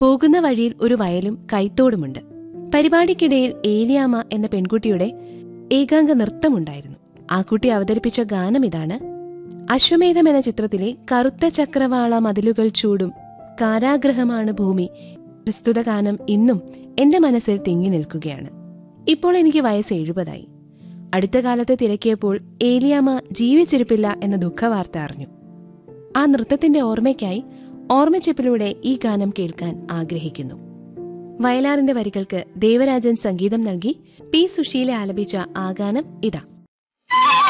പോകുന്ന വഴിയിൽ ഒരു വയലും കൈത്തോടുമുണ്ട് പരിപാടിക്കിടയിൽ ഏലിയാമ്മ എന്ന പെൺകുട്ടിയുടെ ഏകാംഗ നൃത്തമുണ്ടായിരുന്നു ആ കുട്ടി അവതരിപ്പിച്ച ഗാനം ഇതാണ് അശ്വമേധം എന്ന ചിത്രത്തിലെ കറുത്ത ചക്രവാള മതിലുകൾ ചൂടും കാരാഗ്രഹമാണ് ഭൂമി പ്രസ്തുത ഗാനം ഇന്നും എന്റെ മനസ്സിൽ തിങ്ങി നിൽക്കുകയാണ് ഇപ്പോൾ എനിക്ക് വയസ്സ് എഴുപതായി അടുത്ത കാലത്ത് തിരക്കിയപ്പോൾ ഏലിയാമ്മ ജീവിച്ചിരിപ്പില്ല എന്ന ദുഃഖവാർത്ത അറിഞ്ഞു ആ നൃത്തത്തിന്റെ ഓർമ്മയ്ക്കായി ഓർമ്മച്ചെപ്പിലൂടെ ഈ ഗാനം കേൾക്കാൻ ആഗ്രഹിക്കുന്നു വയലാറിന്റെ വരികൾക്ക് ദേവരാജൻ സംഗീതം നൽകി പി സുശീല ആലപിച്ച ആ ഗാനം ഇതാ